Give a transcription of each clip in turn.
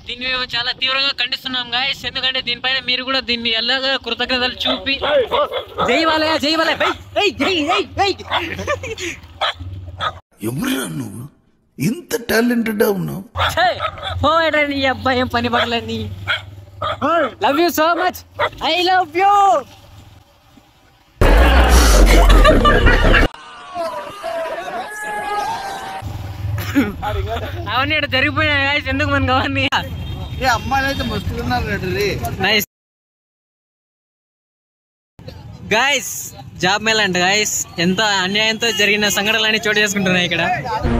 దీన్ని మేము చాలా తీవ్రంగా ఖండిస్తున్నాం గాయస్ ఎందుకంటే దీనిపైన మీరు కూడా దీన్ని ఎలాగా కృతజ్ఞతలు చూపి జై వాలయ జై వాలయ బై ఏయ్, జై జై జై ఎవరురా నువ్వు ఇంత టాలెంటెడ్ ఉన్నావు ఛే, పోయాడ్రా నీ అబ్బాయి ఏం పని పడలేని love you so much I love you అవన్నీ ఇక్కడ జరిగిపోయినాయి guys. ఎందుకు మనకు అవన్నీ ఏ అమ్మాయిలు అయితే మస్తుగా ఉన్నారు Reddy nice guys job mela అంట గాయస్ ఎంత అన్యాయంతో జరిగిన సంఘటనలన్నీ చోటు చేసుకుంటున్నాయి ఇక్కడ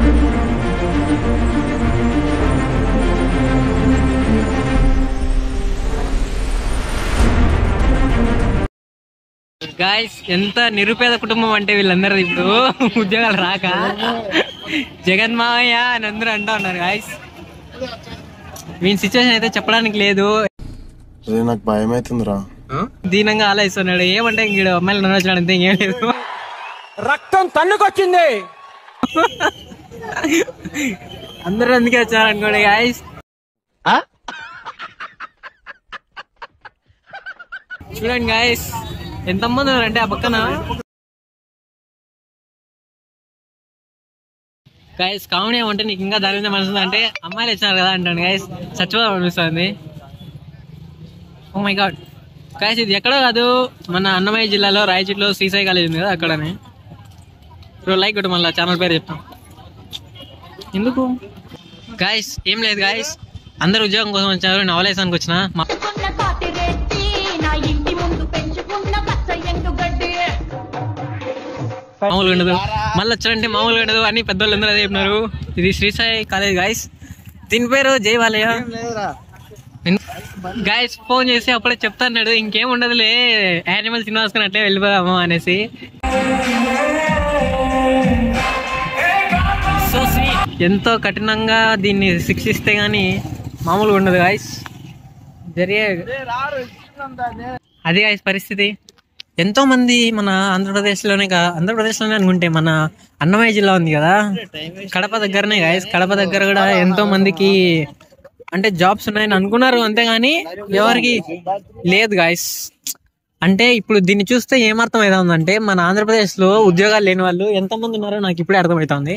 గాయస్ ఎంత నిరుపేద కుటుంబం అంటే వీళ్ళందరూ ఇప్పుడు ఉద్యోగాలు రాక జగన్ మావయ్య అని అందరూ అంటూ ఉన్నారు గాయస్ వీని సిచ్యువేషన్ అయితే చెప్పడానికి లేదు అదే నాకు భయం అవుతుందిరా దీనంగా ఆలోచిస్తున్నాడు ఏమంటే ఇంక అమ్మాయిలు నన్ను వచ్చినాడు అంతే ఇంకేం లేదు రక్తం తన్నుకొచ్చింది అందరూ అందుకే వచ్చారు అనుకోండి గాయస్ చూడండి గాయస్ ఎంతమంది ఉన్నారంటే ఆ పక్కన గాయస్ కామెడీ ఏమంటే నీకు ఇంకా దాని మీద మనసు అంటే అమ్మాయిలు వచ్చినారు కదా అంటాను గాయస్ చచ్చిపోదాం అనిపిస్తుంది ఓ మై గాడ్ గాయస్ ఇది ఎక్కడో కాదు మన అన్నమయ్య జిల్లాలో రాయచూట్లో శ్రీసాయి కాలేజ్ ఉంది కదా అక్కడనే ఇప్పుడు లైక్ కొట్టు మళ్ళీ ఛానల్ పేరు చెప్తాం ఎందుకు గాయస్ ఏం లేదు గాయస్ అందరు ఉద్యోగం కోసం వచ్చారు నేను అవలేసానికి వచ్చిన మా పెంచుకున్న తాటిరెడ్డి నా ఇంటి ముందు పెంచుకున్న పచ్చ ఎండుగడ్డి మామూలుగా ఉండదు మళ్ళీ వచ్చారంటే మామూలుగా ఉండదు అని పెద్దోళ్ళు అందరూ అదే చెప్పినారు ఇది శ్రీసాయి కాలేజ్ గాయస్ దీని పేరు జయవాలయ గాయస్ ఫోన్ చేసి అప్పుడే చెప్తాన్నాడు ఇంకేం ఉండదులే యానిమల్ సినిమా వేసుకుని అట్లే వెళ్ళిపోదాము అనేసి సో స్వీట్ ఎంతో కఠినంగా దీన్ని శిక్షిస్తే గానీ మామూలుగా ఉండదు గాయస్ జరిగే అది గాయస్ పరిస్థితి ఎంతో మంది మన ఆంధ్రప్రదేశ్లోనే కా ఆంధ్రప్రదేశ్లోనే అనుకుంటే మన అన్నమయ్య జిల్లా ఉంది కదా కడప దగ్గరనే గాయస్ కడప దగ్గర కూడా ఎంతో మందికి అంటే జాబ్స్ ఉన్నాయని అనుకున్నారు అంతేగాని ఎవరికి లేదు గాయస్ అంటే ఇప్పుడు దీన్ని చూస్తే ఏమర్థం అవుతుందంటే మన ఆంధ్రప్రదేశ్లో ఉద్యోగాలు లేని వాళ్ళు ఎంతమంది ఉన్నారో నాకు ఇప్పుడే అర్థమవుతుంది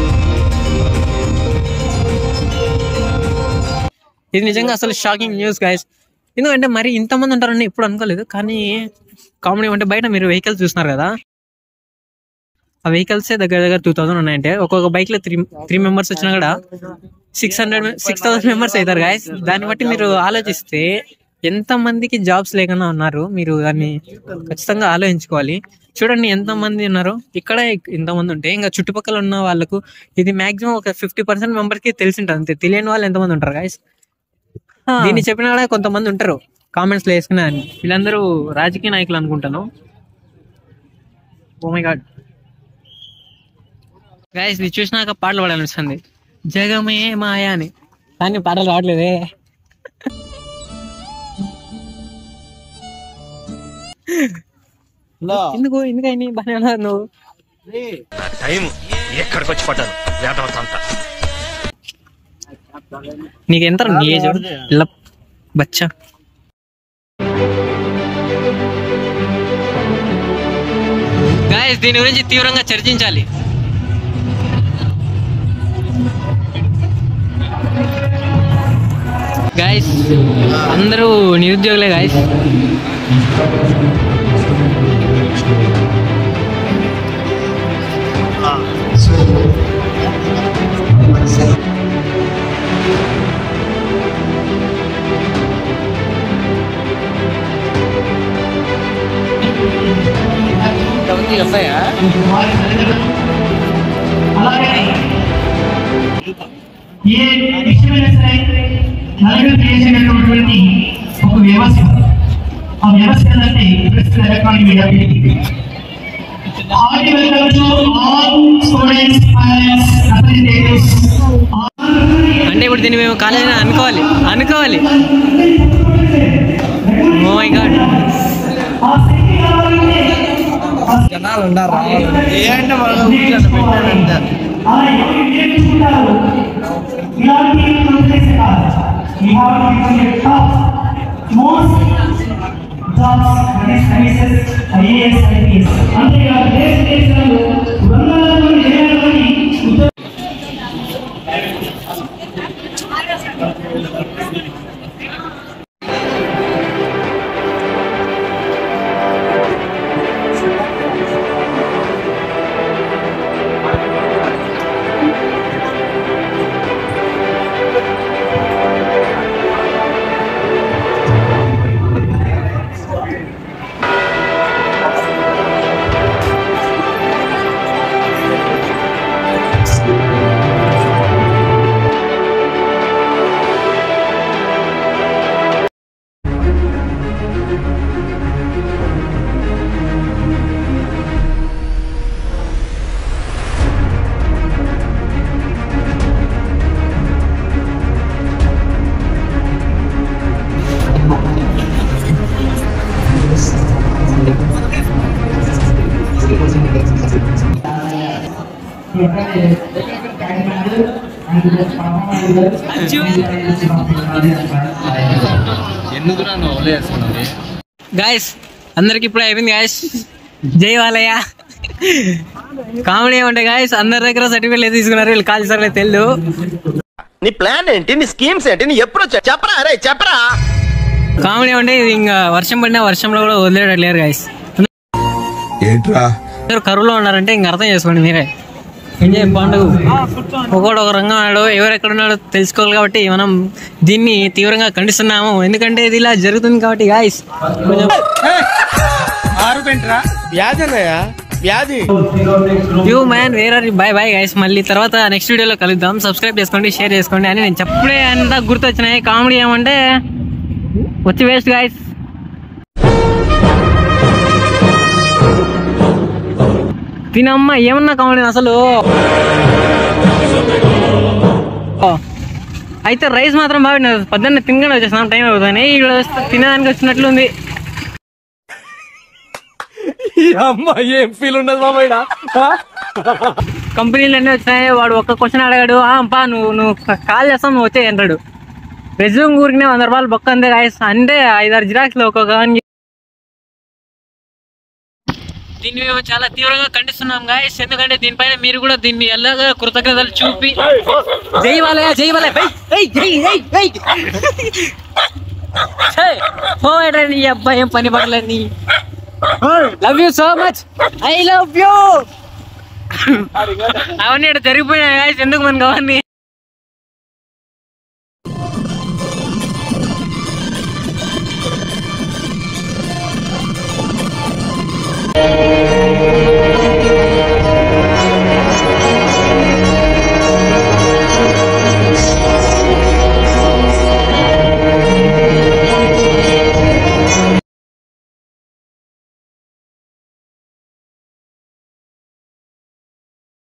ఇది నిజంగా అసలు షాకింగ్ న్యూస్ గాయస్ ఎందుకంటే మరి ఇంతమంది ఉంటారని ఎప్పుడు అనుకోలేదు కానీ కామెడీ అంటే బయట మీరు వెహికల్స్ చూస్తున్నారు కదా ఆ వెహికల్సే దగ్గర దగ్గర టూ థౌసండ్ ఉన్నాయంటే ఒక్కొక్క బైక్ లో త్రీ త్రీ మెంబర్స్ వచ్చినా కూడా six hundred six thousand members అవుతారు గాయస్ దాన్ని బట్టి మీరు ఆలోచిస్తే ఎంత మందికి జాబ్స్ లేకుండా ఉన్నారు మీరు దాన్ని ఖచ్చితంగా ఆలోచించుకోవాలి చూడండి ఎంత మంది ఉన్నారు ఇక్కడ ఇంతమంది ఉంటే ఇంకా చుట్టుపక్కల ఉన్న వాళ్ళకు ఇది మాక్సిమం ఒక ఫిఫ్టీ పర్సెంట్ మెంబర్స్ కి తెలిసి ఉంటుంది అంతే తెలియని వాళ్ళు ఎంతమంది ఉంటారు గాయస్ దీన్ని చెప్పినా కూడా కొంతమంది ఉంటారు కామెంట్స్ లో వేసుకున్నా అని వీళ్ళందరూ రాజకీయ నాయకులు అనుకుంటాను ఓ మై గాడ్ గాయస్ ఇది చూసినాక పాటలు పాడాలనిపిస్తుంది జగమే మాయా అని కానీ పాటలు రావట్లేదే ఎందుకు ఎందుకని బాగా ఉన్నారు నువ్వు టైం ఎక్కడికి వచ్చి పడ్డాను వేటవంతా నీకు ఎంత నీ ఏజ్ ఇలా బచ్చా గాయస్ దీని గురించి తీవ్రంగా చర్చించాలి గాయస్ అందరూ నిరుద్యోగులే గాయస్ ఏ విషయమైనా సరే నలుగురు చేసినటువంటి ఒక వ్యవస్థ ఆ వ్యవస్థ ఏంటంటే ప్రస్తుత electronic media Hearty welcome to all students, parents, representatives. అంటే ఇప్పుడు దీన్ని మేము కాలేజీ అనుకోవాలి అనుకోవాలి ఓ మై గాడ్ జనాలు ఉన్నారు ఏంటంటే వాళ్ళ ఊరిలో పెట్టాడంటే అలా ఎవరు నేర్చుకుంటారు ఇలాంటి వదిలేసే కాదు. ఈ have become a top most jobs that is ISS, IAS, IPS. అంతేకాదు దేశ దేశాలు వందల మంది వేల మంది ఉద్యోగ గాయస్ అందరికి ఇప్పుడు అయిపోయింది గాయస్ జై వాలయ్య కామెడీ ఏమంటే గాయస్ అందరి దగ్గర సర్టిఫికేట్ తీసుకున్నారు వీళ్ళు కాల్ సార్లే తెలియదు నీ ప్లాన్ ఏంటి నీ స్కీమ్స్ ఏంటి నీ ఎప్పుడు చెప్పరా అరే చెప్పరా కామెడీ అంటే ఇది ఇంకా వర్షం పడినా వర్షంలో కూడా వదిలేయట్లేరు గాయస్ ఏంట్రా అందరూ కరువులో ఉన్నారంటే ఇంక అర్థం చేసుకోండి మీరే ఎంజాయ్ పండుగ ఒకడు ఒక రంగం ఉన్నాడు ఎవరు ఎక్కడ ఉన్నాడో తెలుసుకోవాలి కాబట్టి మనం దీన్ని తీవ్రంగా ఖండిస్తున్నాము ఎందుకంటే ఇది ఇలా జరుగుతుంది కాబట్టి గాయస్ కొంచెం వ్యాధి అన్నయ్య వ్యాధి you man where are bye bye guys మళ్ళీ తర్వాత నెక్స్ట్ వీడియోలో కలుద్దాం సబ్స్క్రైబ్ చేసుకోండి షేర్ చేసుకోండి అని నేను చెప్పడే అంతా గుర్తొచ్చినాయి కామెడీ ఏమంటే వచ్చి వేస్ట్ గాయస్ తినమ్మ ఏమన్నా కామెడీ అసలు ఓ. అయితే రైస్ మాత్రం బాగా పొద్దున్న తినగానే వచ్చేస్తాం టైం అవుతుంది ఇక్కడ వస్తే తినడానికి వచ్చినట్లు ఉంది అమ్మ ఏం ఫీల్ ఉండదు మామయ్య కంపెనీలు అన్నీ వచ్చినాయి వాడు ఒక్క క్వశ్చన్ అడిగాడు "ఆ, పా నువ్వు నువ్వు కాల్ చేస్తావు నువ్వు వచ్చే అంటాడు రెజ్యూమ్ ఊరికినే వంద రూపాయలు బొక్క అంతే గాయస్ అంటే ఐదారు జిరాక్స్లు ఒక్కొక్క దానికి. దీన్ని మేము చాలా తీవ్రంగా ఖండిస్తున్నాం గాయస్ ఎందుకంటే దీనిపైన మీరు కూడా దీన్ని ఎలాగా కృతజ్ఞతలు చూపి జై వాళ్ళ జై వాళ్ళ జై జై జై జై పోయాడు నీ అబ్బాయి ఏం పని పడలేదు love you so much I love you అవన్నీ ఇక్కడ జరిగిపోయినాయి guys. ఎందుకు మనకు అవన్నీ